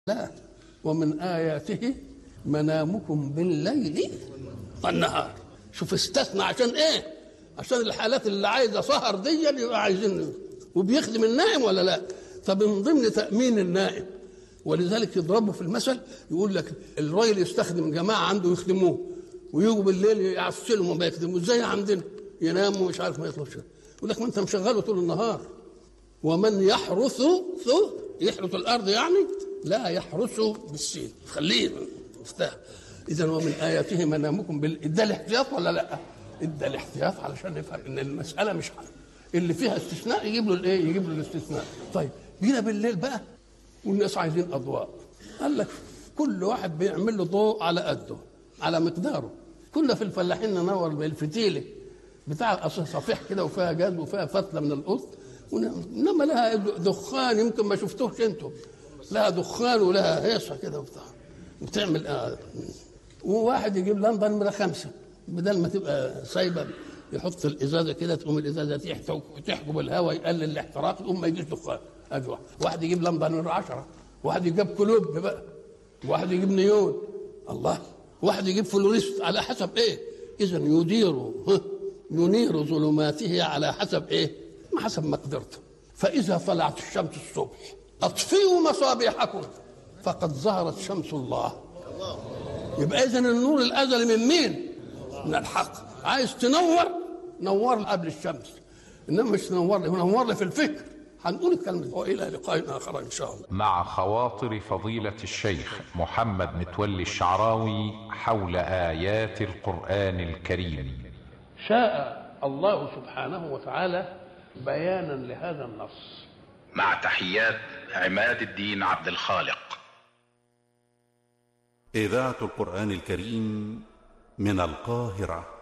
لا ومن آياته منامكم بالليل والنهار شوف استثنى عشان ايه عشان الحالات اللي عايزه سهر دي يبقى عايزين وبيخدم النائم ولا لا فمن ضمن تأمين النائم ولذلك يضربوا في المثل يقول لك الراجل يستخدم جماعه عنده يخدموه ويجوا بالليل يعسلهم وما يخدموا زي عندنا يناموا مش عارف ما يطلبش يقول لك ما انت مشغله طول النهار ومن يحرث يحرث الارض يعني لا يحرث بالسين خليه مفتاح اذا ومن اياته منامكم بال ادى الاحتياط ولا لا؟ ادى الاحتياط علشان نفهم ان المساله مش حل. اللي فيها استثناء يجيب له الايه؟ يجيب له الاستثناء. طيب جينا بالليل بقى والناس عايزين اضواء. قال لك كل واحد بيعمل له ضوء على قده على مقداره. كنا في الفلاحين ننور بالفتيله بتاع صفيح كده وفيها جاز وفيها فتله من القط انما لها دخان يمكن ما شفتوش انتم لها دخان ولها هيصه كده وبتاع بتعمل آه. وواحد يجيب لمبه نمره خمسه بدل ما تبقى سايبه يحط الازازه كده تقوم الازازه تحجب الهواء يقلل الاحتراق يقوم ما يجيش دخان ادي واحد واحد يجيب لمبه نمره 10 واحد يجيب كلوب بقى واحد يجيب نيون الله واحد يجيب فلوريست على حسب ايه اذا يدير ينير ظلماته على حسب ايه حسب مقدرته فاذا طلعت الشمس الصبح اطفئوا مصابيحكم فقد ظهرت شمس الله يبقى اذا النور الازلي من مين من الحق عايز تنور نور قبل الشمس انما مش تنور لي نور لي في الفكر هنقول الكلمة وإلى لقاء آخر إن شاء الله مع خواطر فضيلة الشيخ محمد متولي الشعراوي حول آيات القرآن الكريم شاء الله سبحانه وتعالى بيانا لهذا النص مع تحيات عماد الدين عبد الخالق إذاعة القرآن الكريم من القاهرة